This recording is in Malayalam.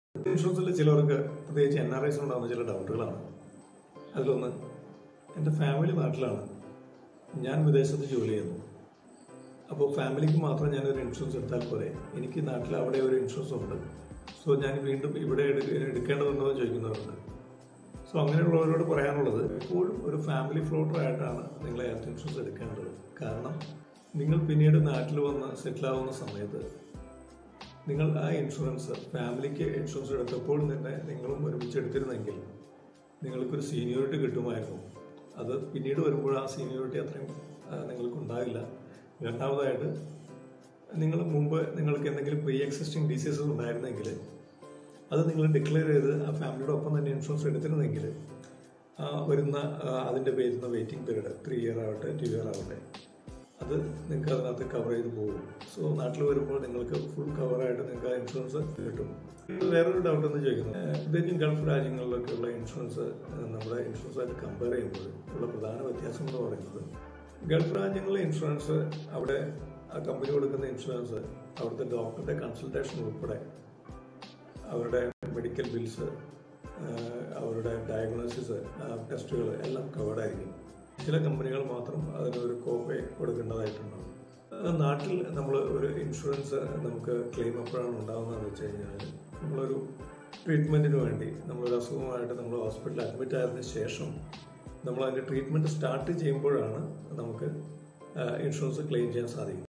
ഇൻഷുറൻസിൽ ചിലർക്ക് പ്രത്യേകിച്ച് എൻ ആർ ഐസ് ഉണ്ടാകുന്ന ചില ഡൗട്ടുകളാണ് അതിലൊന്ന് എൻ്റെ ഫാമിലി നാട്ടിലാണ് ഞാൻ വിദേശത്ത് ജോലി ചെയ്യുന്നു അപ്പോൾ ഫാമിലിക്ക് മാത്രം ഞാനൊരു ഇൻഷുറൻസ് എടുത്താൽ പോരെ എനിക്ക് നാട്ടിൽ അവിടെ ഒരു ഇൻഷുറൻസ് ഉണ്ട് സോ ഞാൻ വീണ്ടും ഇവിടെ എടുക്ക- എടുക്കേണ്ടതുണ്ടോ എന്ന് ചോദിക്കുന്നവരുണ്ട് സോ അങ്ങനെയുള്ളവരോട് പറയാനുള്ളത് എപ്പോഴും ഒരു ഫാമിലി ഫ്ലോട്ടർ ആയിട്ടാണ് നിങ്ങൾ ഹെൽത്ത് ഇൻഷുറൻസ് എടുക്കേണ്ടത് കാരണം നിങ്ങൾ പിന്നീട് നാട്ടിൽ വന്ന് സെറ്റിൽ ആവുന്ന സമയത്ത് നിങ്ങൾ ആ ഇൻഷുറൻസ് ഫാമിലിക്ക് ഇൻഷുറൻസ് എടുത്തപ്പോൾ തന്നെ നിങ്ങളും ഒരുമിച്ച് എടുത്തിരുന്നെങ്കിൽ നിങ്ങൾക്കൊരു സീനിയോറിറ്റി കിട്ടുമായിരുന്നു അത് പിന്നീട് വരുമ്പോൾ ആ സീനിയോറിറ്റി അത്രയും ആ, നിങ്ങൾക്ക് ഉണ്ടാവില്ല രണ്ടാമതായിട്ട് നിങ്ങൾ മുമ്പ് നിങ്ങൾക്ക് എന്തെങ്കിലും പ്രീ എക്സിസ്റ്റിംഗ് ഡിസീസസ് ഉണ്ടായിരുന്നെങ്കിൽ അത് നിങ്ങൾ ഡിക്ലെയർ ചെയ്ത് ആ ഫാമിലിയുടെ ഒപ്പം തന്നെ ഇൻഷുറൻസ് എടുത്തിരുന്നെങ്കിൽ ആ വരുന്ന ആ, അതിൻ്റെ പേരുന്ന വെയിറ്റിംഗ് പീരീഡ് ത്രീ ഇയർ ആവട്ടെ ടു ഇയർ ആവട്ടെ അത് നിങ്ങൾക്ക് അതിനകത്ത് കവർ ചെയ്ത് പോകും സോ നാട്ടിൽ വരുമ്പോൾ നിങ്ങൾക്ക് ഫുൾ കവറായിട്ട് നിങ്ങൾക്ക് ആ ഇൻഷുറൻസ് കിട്ടും വേറൊരു ഡൗട്ട് എന്ന് ചോദിക്കുന്നത് ഇന്ത്യൻ ഗൾഫ് രാജ്യങ്ങളിലൊക്കെയുള്ള ഇൻഷുറൻസ് ഏഹ്, നമ്മുടെ ഇൻഷുറൻസായിട്ട് കമ്പയർ ചെയ്യുമ്പോൾ ഉള്ള പ്രധാന വ്യത്യാസം എന്ന് പറയുന്നത് ഗൾഫ് രാജ്യങ്ങളിലെ ഇൻഷുറൻസ് അവിടെ ആ കമ്പനി കൊടുക്കുന്ന ഇൻഷുറൻസ് അവിടുത്തെ ഡോക്ടറുടെ കൺസൾട്ടേഷൻ ഉൾപ്പെടെ അവരുടെ മെഡിക്കൽ ബിൽസ് അവരുടെ ഡയഗ്നോസിസ് ടെസ്റ്റുകൾ എല്ലാം കവേർഡ് ആയിരിക്കും ചില കമ്പനികൾ മാത്രം അതിനൊരു കോപ്പേ കൊടുക്കേണ്ടതായിട്ടുണ്ടാവും ആ, നാട്ടിൽ നമ്മൾ ഒരു ഇൻഷുറൻസ് നമുക്ക് ക്ലെയിം എപ്പോഴാണ് ഉണ്ടാകുന്നതെന്ന് വെച്ച് കഴിഞ്ഞാൽ നമ്മളൊരു ട്രീറ്റ്മെൻറ്റിന് വേണ്ടി നമ്മളൊരു അസുഖമായിട്ട് നമ്മൾ ഹോസ്പിറ്റലിൽ അഡ്മിറ്റ് ആയതിനു ശേഷം നമ്മൾ അതിൻ്റെ ട്രീറ്റ്മെൻറ്റ് സ്റ്റാർട്ട് ചെയ്യുമ്പോഴാണ് നമുക്ക് ഇൻഷുറൻസ് ക്ലെയിം ചെയ്യാൻ സാധിക്കും